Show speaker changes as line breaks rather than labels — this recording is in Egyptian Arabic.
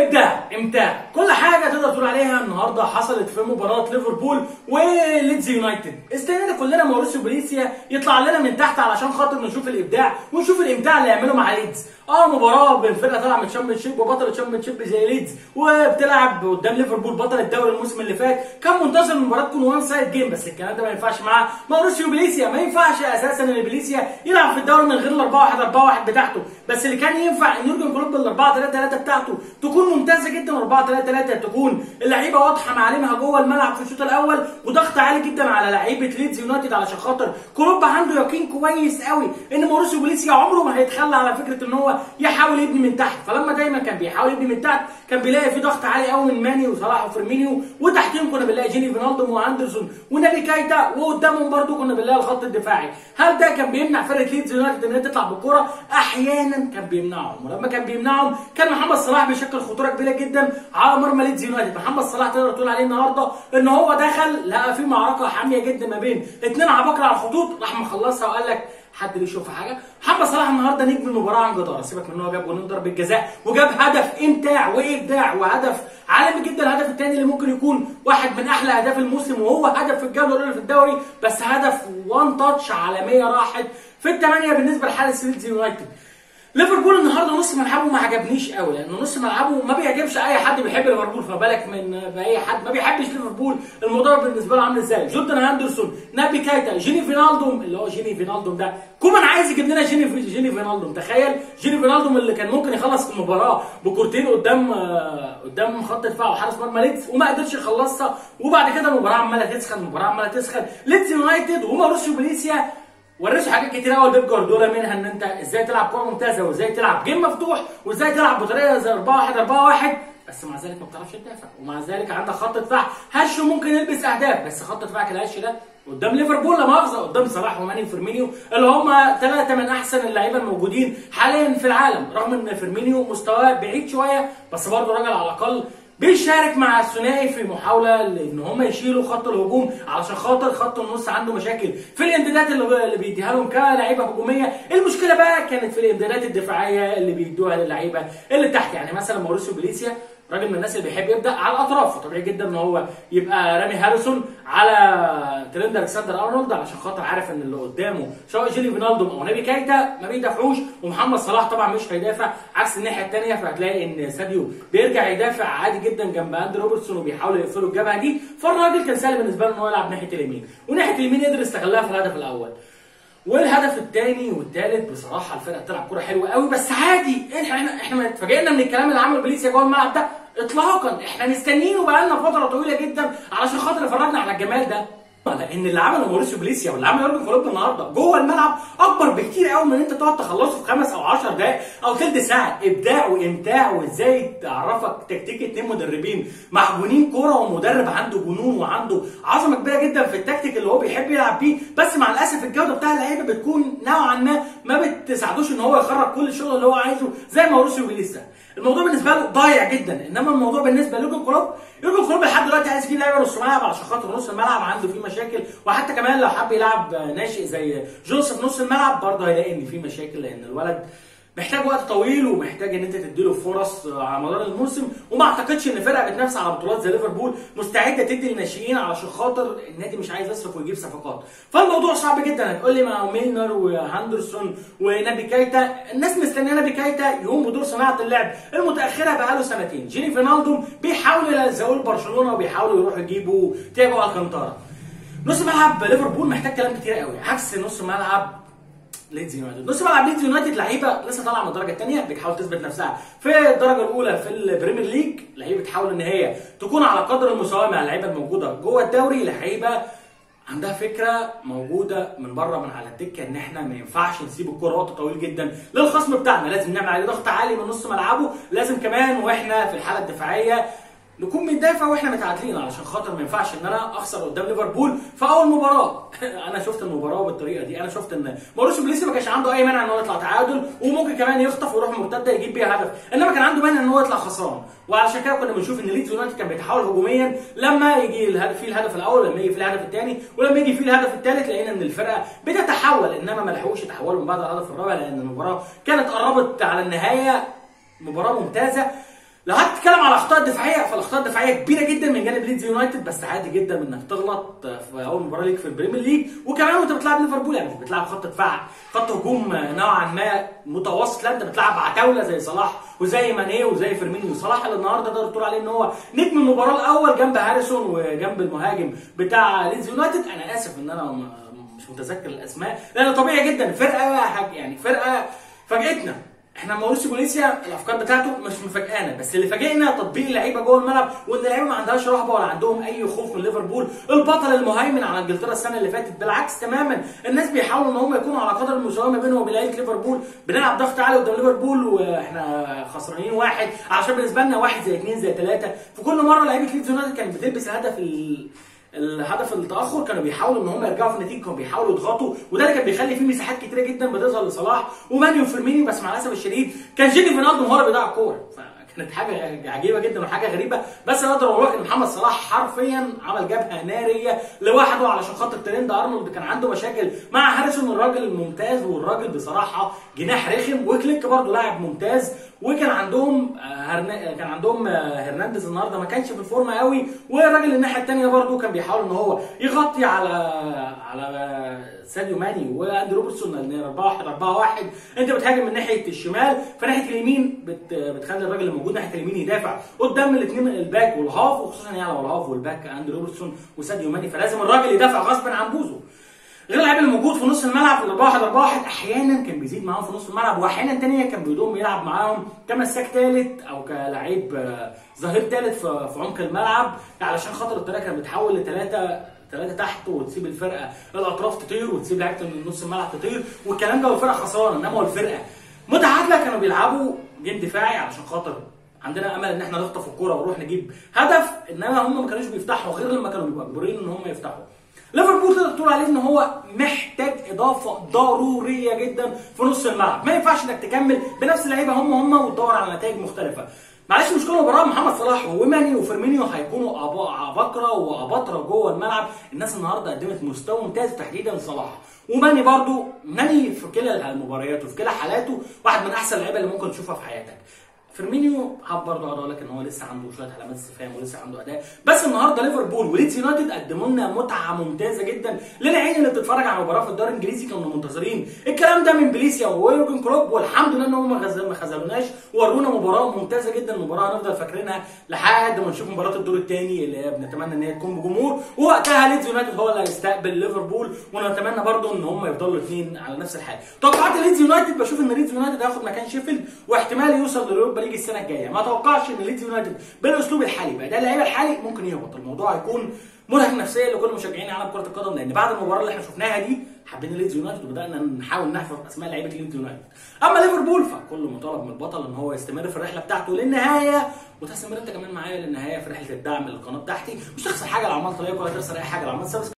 ابداع امتاع كل حاجه تقدر تقول عليها النهارده حصلت في مباراه ليفربول وليدز يونايتد استنينا كلنا ماوريسيو بريسيا يطلع لنا من تحت علشان خاطر نشوف الابداع ونشوف الامتاع اللي يعمله مع ليدز اه مباراه بين فرقه طالعه من الشامبيون شيب وبطل الشامبيون شيب زي ليدز وبتلعب قدام ليفربول بطل الدوري الموسم اللي فات كان منتظر المباراه تكون وان سايد جيم بس الكلام ده ما ينفعش مع ماوريسيو بليسيا ما ينفعش اساسا ان بليسيا يلعب في الدوري من غير ال 4 1 4 1 بتاعته بس اللي كان ينفع ان يورجن كلوب بال 4 3 3 بتاعته تكون ممتازه جدا 4 3 3 تكون اللعيبه واضحه معالمها جوه الملعب في الشوط الاول وضغط عالي جدا على لعيبه ليدز يونايتد علشان خاطر كلوب عنده يقين كويس قوي ان ماوريسيو بليسيا عمره ما هيتخلى على فكره ان هو يحاول يبني من تحت فلما دايما كان بيحاول يبني من تحت كان بيلاقي في ضغط عالي قوي من ماني وصلاح وفيرمينيو وتحتهم كنا بنلاقي جيني فينالدوم واندرسون ونبي كايتا وقدامهم برده كنا بنلاقي الخط الدفاعي هل ده كان بيمنع فرقه ليدز يونايتد ان هي تطلع بالكوره احيانا كان بيمنعهم ولما كان بيمنعهم كان محمد صلاح بيشكل خطوره كبيره جدا على مرمى ليدز يونايتد محمد صلاح تقدر تقول عليه النهارده ان هو دخل لقى في معركه حاميه جدا ما بين اثنين عباقره على الخطوط راح مخلصها وقال لك حد ليه يشوف حاجه محمد صلاح النهارده نجم المباراه عن جداره سيبك من ان هو جاب جولين ضربه جزاء وجاب هدف امتاع وابداع وهدف عالمي جدا الهدف الثاني اللي ممكن يكون واحد من احلى اهداف الموسم وهو هدف في الجوله الاولى في الدوري بس هدف وان تاتش عالميه راحت في الثمانيه بالنسبه لحارس ليدز يونايتد ليفربول النهارده نص ملعبه ما عجبنيش قوي لان نص ملعبه ما بيعجبش اي حد بيحب ليفربول فما بالك من باي حد ما بيحبش ليفربول الموضوع بالنسبه له عامل ازاي جوردن هاندرسون نابي كايتا جيني فينالدوم اللي هو جيني فينالدوم ده كومان عايز يجيب لنا جيني في جيني فينالدوم تخيل جيني فينالدوم اللي كان ممكن يخلص المباراه بكورتين قدام قدام خط دفاع وحارس مرمى ليدز وما قدرش يخلصها وبعد كده المباراه عماله تسخن المباراه عماله تسخن ليدز يونايتد وماروسيو بليسيا ورثوا حاجات كتير قوي لبيب جوارديولا منها ان انت ازاي تلعب كوره ممتازه وازاي تلعب جيم مفتوح وازاي تلعب بطريقه زي 4 1 4 1 بس مع ذلك ما بتعرفش تدافع ومع ذلك عندك خط دفاع هش ممكن يلبس اهداف بس خط دفاعك الهش ده قدام ليفربول لا مؤاخذه قدام صلاح وماني وفيرمينيو اللي هم ثلاثه من احسن اللعيبه الموجودين حاليا في العالم رغم ان فيرمينيو مستواه بعيد شويه بس برضه راجل على الاقل بيشارك مع الثنائي في محاوله لان هم يشيلوا خط الهجوم علشان خاطر خط النص عنده مشاكل في الامدادات اللي بيديها لهم كلاعيبه هجوميه المشكله بقى كانت في الامدادات الدفاعيه اللي بيدوها للعيبه اللي تحت يعني مثلا ماوريسيو بليسيا راجل من الناس اللي بيحب يبدا على الاطراف فطبيعي جدا ان هو يبقى رامي هاريسون على ترند الكسندر ارنولد علشان خاطر عارف ان اللي قدامه سواء جيلي فينالدوم او نبي كايتا ما بيدافعوش ومحمد صلاح طبعا مش هيدافع عكس الناحيه الثانيه فهتلاقي ان ساديو بيرجع يدافع عادي جدا جنب اندري روبرتسون وبيحاولوا يقفلوا الجبهه دي فالراجل كان سهل بالنسبه له ان هو يلعب ناحيه اليمين وناحيه اليمين قدر يستغلها في الهدف الاول والهدف الثاني والثالث بصراحه الفرقه بتلعب كوره حلوه قوي بس عادي احنا احنا احنا اتفاجئنا من الكلام اللي عمله بليسيا جوه الملعب ده اطلاقا احنا مستنيينه بقالنا فتره طويله جدا علشان خاطر افرجنا على الجمال ده لان اللي عمله ماوريسيو بليسيا واللي عمله يورجن كلوب النهارده جوه الملعب اكبر بكتير قوي من ان انت تقعد تخلصه في خمس او 10 دقائق او ثلث ساعه ابداع وامتاع وازاي تعرفك تكتيك اتنين مدربين محجونين كوره ومدرب عنده جنون وعنده عظمه كبيره جدا في التكتيك اللي هو بيحب يلعب بيه بس مع الاسف الجوده بتاع اللعيبه بتكون نوعا ما ما بتساعدوش ان هو يخرج كل الشغل اللي هو عايزه زي ماوريسيو بليسيا الموضوع بالنسبه له ضايع جدا انما الموضوع بالنسبه ليورجن كلوب يورجن كلوب لحد دلوقتي عايز فيه لعيبه نص ملعب علشان خاطر نص الملعب عنده فيه مشاكل وحتى كمان لو حب يلعب ناشئ زي جوزيف نص الملعب برضه هيلاقي ان في مشاكل لان الولد محتاج وقت طويل ومحتاج ان انت تديله فرص على مدار الموسم وما اعتقدش ان فرقه بتنافس على بطولات زي ليفربول مستعده تدي للناشئين علشان خاطر النادي مش عايز يصرف ويجيب صفقات فالموضوع صعب جدا هتقول لي مع ميلنر وهاندرسون ونبي كايتا الناس مستنيه نبي كايتا يقوم بدور صناعه اللعب المتاخره بقاله سنتين جيني فينالدوم بيحاولوا يلزقوا برشلونه وبيحاولوا يروحوا يجيبوا تياجو الكانتارا نص ملعب ليفربول محتاج كلام كتير قوي عكس نص ملعب ليدز يونايتد نص ملعب ليدز يونايتد لعيبه لسه طالعه من الدرجه الثانيه بتحاول تثبت نفسها في الدرجه الاولى في البريمير ليج لعيبه بتحاول ان هي تكون على قدر المساواه مع اللعيبه الموجوده جوه الدوري لعيبه عندها فكره موجوده من بره من على الدكه ان احنا ما ينفعش نسيب الكوره وقت طويل جدا للخصم بتاعنا لازم نعمل عليه ضغط عالي من نص ملعبه لازم كمان واحنا في الحاله الدفاعيه نكون بندافع واحنا متعادلين علشان خاطر ما ينفعش ان انا اخسر قدام ليفربول في اول مباراه انا شفت المباراه بالطريقه دي انا شفت ان ماروسيو بليسي ما كانش عنده اي مانع ان هو يطلع تعادل وممكن كمان يخطف ويروح مرتده يجيب بيها هدف انما كان عنده مانع ان هو يطلع خسران وعلشان كده كنا بنشوف ان ليدز يونايتد كان بيتحول هجوميا لما يجي الهدف فيه الهدف الاول ولما يجي فيه الهدف الثاني ولما يجي فيه الهدف الثالث لقينا ان الفرقه بتتحول انما ما لحقوش يتحولوا من بعد الهدف الرابع لان المباراه كانت قربت على النهايه مباراه ممتازه لو هتتكلم على الاخطاء الدفاعيه فالاخطاء الدفاعيه كبيره جدا من جانب ليدز يونايتد بس عادي جدا انك تغلط في اول مباراه ليك في البريمير ليج وكمان وانت بتلعب ليفربول يعني مش بتلعب خط دفاع خط هجوم نوعا ما متوسط لا انت بتلعب عتاوله زي صلاح وزي ماني وزي فيرمينيو صلاح اللي النهارده تقدر تقول عليه ان هو نجم المباراه الاول جنب هاريسون وجنب المهاجم بتاع ليدز يونايتد انا اسف ان انا مش متذكر الاسماء لان طبيعي جدا فرقه يعني فرقه فاجئتنا احنا ماوريسيو بوليسيا الافكار بتاعته مش مفاجئانا بس اللي فاجئنا تطبيق اللعيبه جوه الملعب وان اللعيبه ما عندهاش رهبه ولا عندهم اي خوف من ليفربول البطل المهيمن على انجلترا السنه اللي فاتت بالعكس تماما الناس بيحاولوا ان هم يكونوا على قدر المساواه ما بينهم وبين لعيبه ليفربول بنلعب ضغط عالي قدام ليفربول واحنا خسرانين واحد عشان بالنسبه لنا واحد زي اثنين زي ثلاثه في كل مره لعيبه ليدز يونايتد كانت بتلبس الهدف ال... الهدف التاخر كانوا بيحاولوا ان هم يرجعوا في النتيجه كانوا بيحاولوا يضغطوا وده اللي كان بيخلي فيه مساحات كتيره جدا بتظهر لصلاح ومانيو وفيرمينيو بس مع الاسف الشديد كان جيني فينالدو هو اللي بيضيع الكوره كانت حاجه عجيبه جدا وحاجه غريبه بس انا اقدر اقول لك ان محمد صلاح حرفيا عمل جبهه ناريه لوحده علشان خاطر ترند ارنولد كان عنده مشاكل مع هاريسون الراجل الممتاز والراجل بصراحه جناح رخم وكليك برضه لاعب ممتاز وكان عندهم هرنا... كان عندهم هرنانديز النهارده ما كانش في الفورمه قوي والراجل الناحيه الثانيه برضه كان بيحاول ان هو يغطي على على ساديو ماني واندي روبرتسون 4 1 4 1 انت بتهاجم من ناحيه الشمال فناحيه اليمين بت... بتخلي الراجل اللي موجود ناحيه اليمين يدافع قدام الاثنين الباك والهاف وخصوصا يعني على الهاف والباك اندي روبرتسون وساديو ماني فلازم الراجل يدافع غصبا عن بوزو غير اللعيب اللي موجود في نص الملعب في 4 1 4 1 احيانا كان بيزيد معاهم في نص الملعب واحيانا تانية كان بيضم يلعب معاهم كمساك ثالث او كلاعب ظهير ثالث في عمق الملعب علشان خاطر الطريقه كانت بتحول لثلاثه ثلاثه تحت وتسيب الفرقه الاطراف تطير وتسيب لعيبه من نص الملعب تطير والكلام ده والفرقه خسرانه انما الفرقه متعادله كانوا بيلعبوا جيم دفاعي علشان خاطر عندنا امل ان احنا نخطف الكوره ونروح نجيب هدف انما هم ما كانوش بيفتحوا غير لما كانوا بيبقوا مجبورين ان هم يفتحوا ليفربول تقدر تقول عليه ان هو محتاج اضافه ضروريه جدا في نص الملعب ما ينفعش انك تكمل بنفس اللعيبه هم هم وتدور على نتائج مختلفه معلش مش كل مباراه محمد صلاح وماني وفيرمينيو هيكونوا عباقره واباطره جوه الملعب الناس النهارده قدمت مستوى ممتاز تحديدا صلاح وماني برضو ماني في كلا المباريات وفي كلا حالاته واحد من احسن اللعيبه اللي ممكن تشوفها في حياتك فيرمينيو حاب برضه اقول لك ان هو لسه عنده شويه علامات استفهام ولسه عنده اداء بس النهارده ليفربول وليدز يونايتد قدموا لنا متعه ممتازه جدا للعين اللي بتتفرج على مباراه في الدوري الانجليزي كانوا منتظرين الكلام ده من بليسيا ويورجن كلوب والحمد لله ان هم ما خذلوناش ورونا مباراه ممتازه جدا مباراه هنفضل فاكرينها لحد ما نشوف مباراه الدور الثاني اللي بنتمنى ان هي تكون بجمهور ووقتها ليدز يونايتد هو اللي هيستقبل ليفربول ونتمنى برضه ان هم يفضلوا الاثنين على نفس الحال توقعات ليدز يونايتد بشوف ان ليدز يونايتد هياخد مكان شيفيلد واحتمال يوصل لليوروبا ليج السنه الجايه ما اتوقعش ان ليدز يونايتد بالاسلوب الحالي بقى ده اللعيبه الحالي ممكن يهبط الموضوع هيكون مرهق نفسيا لكل مشجعين عالم كره القدم لان بعد المباراه اللي احنا شفناها دي حبينا ليدز يونايتد وبدانا نحاول نحفظ اسماء لعيبه ليدز يونايتد اما ليفربول فكل مطالب من البطل ان هو يستمر في الرحله بتاعته للنهايه وتستمر انت كمان معايا للنهايه في رحله الدعم للقناه بتاعتي مش تخسر حاجه لو عملت لايك ولا تخسر اي حاجه لو عملت سبسكرايب